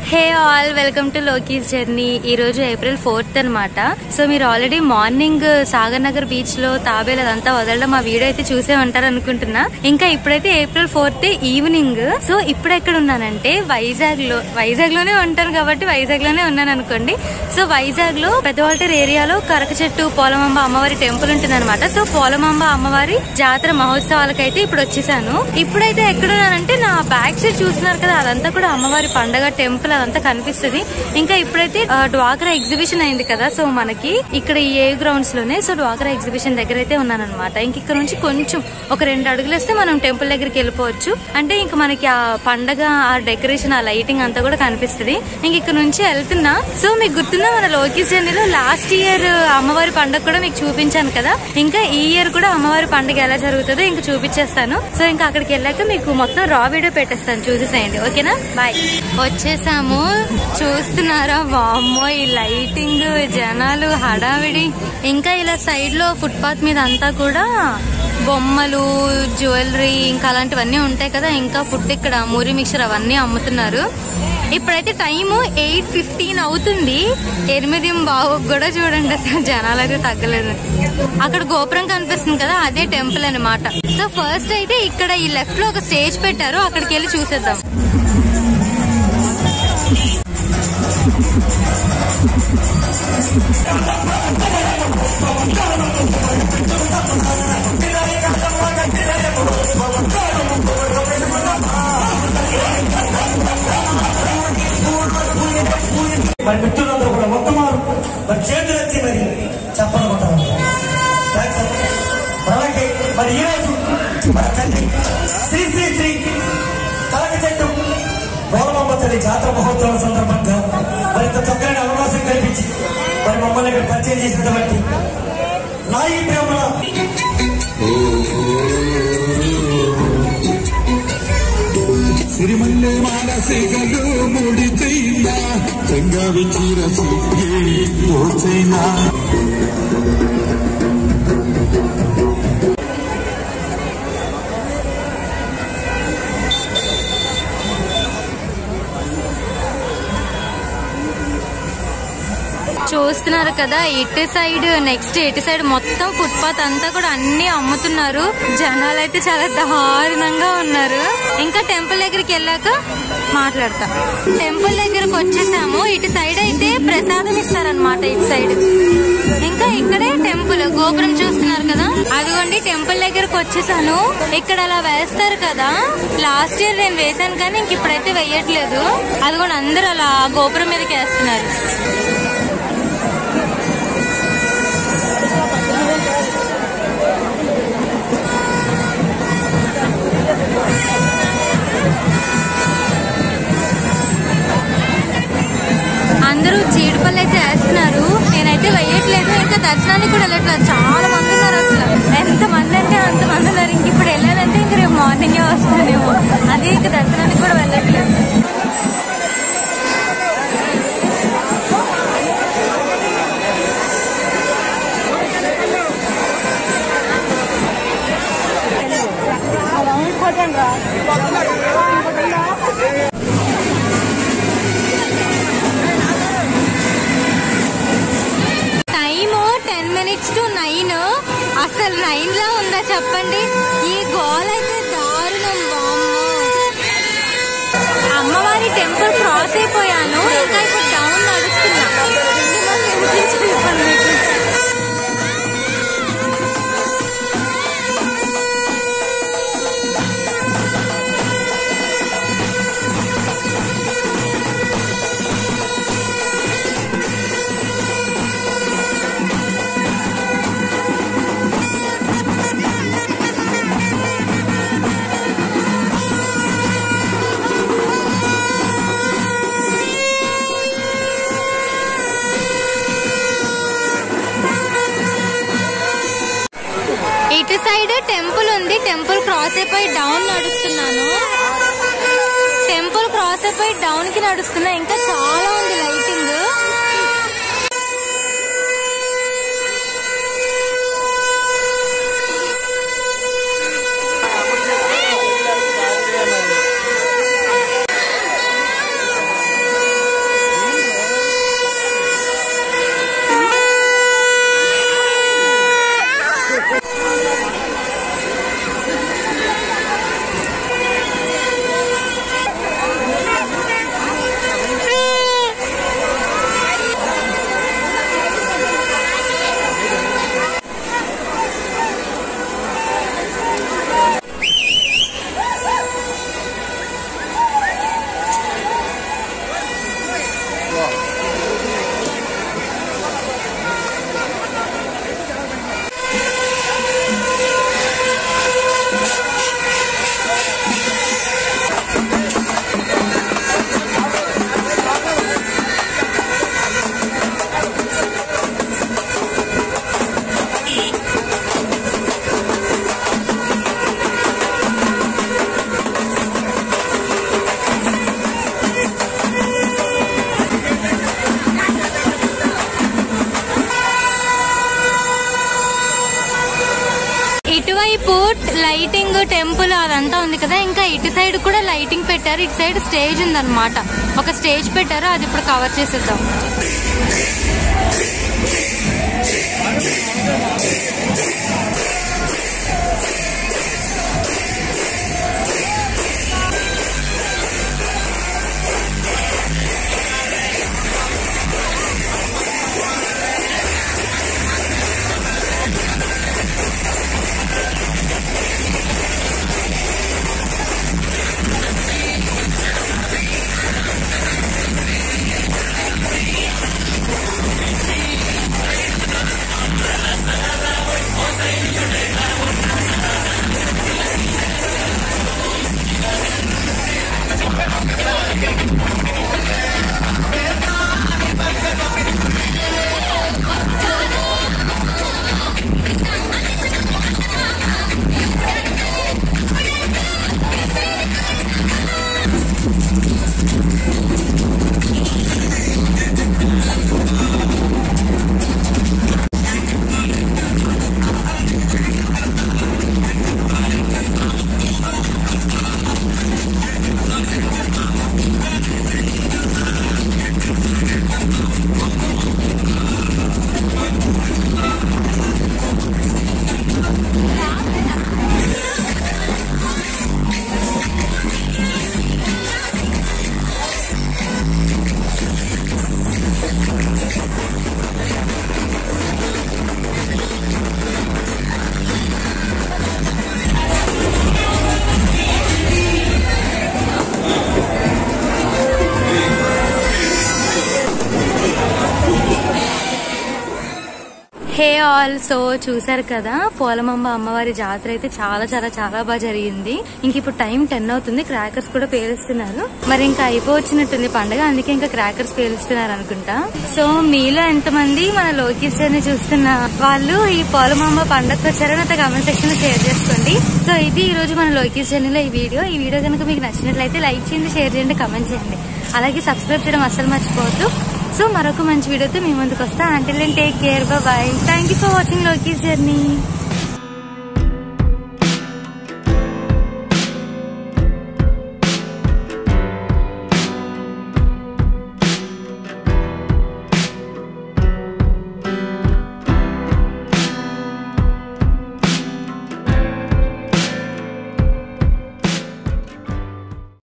Hey all welcome to Loki's journey ఈ రోజు April fourth అన్నమాట సో మీరు already morning Sagar Nagar beach లో తాబేలు అదంతా వదలడం మా వీడియో అయితే చూసే ఉంటారు అనుకుంటున్నా ఇంకా ఇప్పుడైతే ఏప్రిల్ ఫోర్త్ ఈవినింగ్ సో ఇప్పుడు ఎక్కడ ఉన్నానంటే వైజాగ్ లో వైజాగ్ లోనే ఉంటాను కాబట్టి వైజాగ్ లోనే ఉన్నాను అనుకోండి సో వైజాగ్ లో పెద్దవాల్టర్ ఏరియాలో కరక చెట్టు పోలమాంబ అమ్మవారి టెంపుల్ ఉంటుంది అనమాట సో పోలమాంబ అమ్మవారి జాతర మహోత్సవాలకైతే ఇప్పుడు వచ్చేసాను ఇప్పుడైతే ఎక్కడున్నానంటే నా బ్యాక్ సైడ్ చూస్తున్నారు కదా అదంతా కూడా అమ్మవారి పండగ టెంపుల్ అదంతా కనిపిస్తుంది ఇంకా ఇప్పుడైతే ఆ, డ్వాక్రా ఎగ్జిబిషన్ అయింది కదా సో మనకి ఇక్కడ ఈ ఏ గ్రౌండ్స్ లోనే సో డ్వాక్రా ఎగ్జిబిషన్ దగ్గర అయితే ఉన్నానన్నమాట ఇంక ఇక్కడ నుంచి కొంచెం ఒక రెండు అడుగులు వేస్తే మనం టెంపుల్ దగ్గరికి వెళ్ళిపోవచ్చు అంటే ఇంకా మనకి ఆ పండగ ఆ డెకరేషన్ ఆ లైటింగ్ అంతా కూడా కనిపిస్తుంది ఇంక ఇక్కడ నుంచి వెళ్తున్నా సో మీకు గుర్తుందా మన లోకేష్ జర్నీలో లాస్ట్ ఇయర్ అమ్మవారి పండగ కూడా మీకు చూపించాను కదా ఇంకా ఈ ఇయర్ కూడా అమ్మవారి పండుగ ఎలా జరుగుతుందో ఇంకా చూపించేస్తాను సో ఇంకా అక్కడికి వెళ్ళాక మీకు మొత్తం రా వీడియో పెట్టేస్తాను చూసేసేయండి ఓకేనా బాయ్ వచ్చేసాము చూస్తున్నారా వామ్మో ఈ లైటింగ్ జనాలు హడావిడి ఇంకా ఇలా సైడ్ లో ఫుట్పాత్ మీద అంతా కూడా బొమ్మలు జ్యువెలరీ ఇంకా అలాంటివన్నీ ఉంటాయి కదా ఇంకా ఫుడ్ ఇక్కడ మూరి మిక్చర్ అవన్నీ అమ్ముతున్నారు ఇప్పుడైతే టైము ఎయిట్ ఫిఫ్టీన్ అవుతుంది ఎనిమిది బావు కూడా చూడండి అసలు జనాలు అయితే తగ్గలేదు అక్కడ గోపురం కనిపిస్తుంది కదా అదే టెంపుల్ అన్నమాట సో ఫస్ట్ అయితే ఇక్కడ ఈ లెఫ్ట్ లో ఒక స్టేజ్ పెట్టారు అక్కడికి వెళ్ళి చూసేద్దాం మరి మిత్రులందరూ కూడా ఒక్కమారు మరి చేతులెత్తి మరి చెప్పలు కొట్టాలి థాంక్స్ అండి. మరి అలాగే మరి ఈ రోజు మన తండ్రి శ్రీ శ్రీ శ్రీ కలక చెట్టు గౌరవమ్మ తల్లి జాతర మహోత్సవం సందర్భంగా మరింత చక్కని అవకాశం కల్పించి మరి మమ్మల్ని ఇక్కడ పరిచయం చేసినటువంటి నాయి ప్రేమల సిరిమల్లె మానసికలు ముడిచైనా చెంగావి చీరసి పోచైనా చూస్తున్నారు కదా ఇటు సైడ్ నెక్స్ట్ ఇటు సైడ్ మొత్తం ఫుట్పాత్ అంతా కూడా అన్ని అమ్ముతున్నారు జనాలు అయితే చాలా దారుణంగా ఉన్నారు ఇంకా టెంపుల్ దగ్గరికి వెళ్ళాక మాట్లాడతా టెంపుల్ దగ్గరకు వచ్చేసాము ఇటు సైడ్ అయితే ప్రసాదం ఇస్తారనమాట ఇటు సైడ్ ఇంకా ఇక్కడే టెంపుల్ గోపురం చూస్తున్నారు కదా అదిగోండి టెంపుల్ దగ్గరకు వచ్చేసాను ఇక్కడ అలా వేస్తారు కదా లాస్ట్ ఇయర్ నేను వేసాను కానీ ఇంక ఇప్పుడైతే వేయట్లేదు అదిగోండి అందరూ అలా గోపురం మీదకి వేస్తున్నారు అందరూ జీడిపళ్ళు అయితే వేస్తున్నారు నేనైతే వేయట్లేదు ఇంకా దర్శనానికి కూడా వెళ్ళట్లేదు చాలా మంది ఉన్నారు అసలు ఎంత మంది అంటే అంత మంది ఉన్నారు ఇంక ఇప్పుడు వెళ్ళాలంటే ఇంక రేపు మార్నింగే వస్తానేమో అదే ఇంక దర్శనానికి కూడా వెళ్ళట్లేదు time ten minutes to nine అసలు నైన్ లా ఉందా చెప్పండి ఈ గోల్ అయితే దారుణం వామ్మో. అమ్మవారి టెంపుల్ క్రాస్ అయిపోయాను ఇంకా ఇప్పుడు డౌన్ నడుస్తున్నా మిమ్మల్ని ఎందుకు చెప్పాను మీకు? ఇటు సైడ్ టెంపుల్ ఉంది టెంపుల్ క్రాస్ అయిపోయి డౌన్ నడుస్తున్నాను టెంపుల్ క్రాస్ అయిపోయి డౌన్ కి నడుస్తున్నా ఇంకా చాలా ఉంది లైటింగ్ టెంపుల్ అదంతా ఉంది కదా ఇంకా ఇటు సైడ్ కూడా లైటింగ్ పెట్టారు ఇటు సైడ్ స్టేజ్ ఉందన్నమాట ఒక స్టేజ్ పెట్టారు అది ఇప్పుడు కవర్ చేసేద్దాం హే ఆల్ సో చూసారు కదా పోలమమ్మ అమ్మవారి జాతర అయితే చాలా చాలా చాలా బాగా జరిగింది ఇంక ఇప్పుడు టైం టెన్ అవుతుంది క్రాకర్స్ కూడా పేలుస్తున్నారు మరి ఇంకా అయిపోవచ్చినట్టుంది పండగ అందుకే ఇంకా క్రాకర్స్ పేలుస్తున్నారు అనుకుంటా సో మీలో ఎంతమంది మన లోకేష్ అని చూస్తున్న వాళ్ళు ఈ పోలమమ్మ పండగకి వచ్చారో నాతో కమెంట్ సెక్షన్ లో షేర్ చేసుకోండి సో ఇది ఈ రోజు మన లోకేష్ జర్నీలో ఈ వీడియో ఈ వీడియో కనుక మీకు నచ్చినట్లయితే లైక్ చేయండి షేర్ చేయండి కమెంట్ చేయండి అలాగే సబ్స్క్రైబ్ చేయడం అస్సలు మర్చిపోవద్దు సో మరొక మంచి వీడియోతో మీ ముందుకు వస్తా అంటే take care bye thank you for watching Loki's journey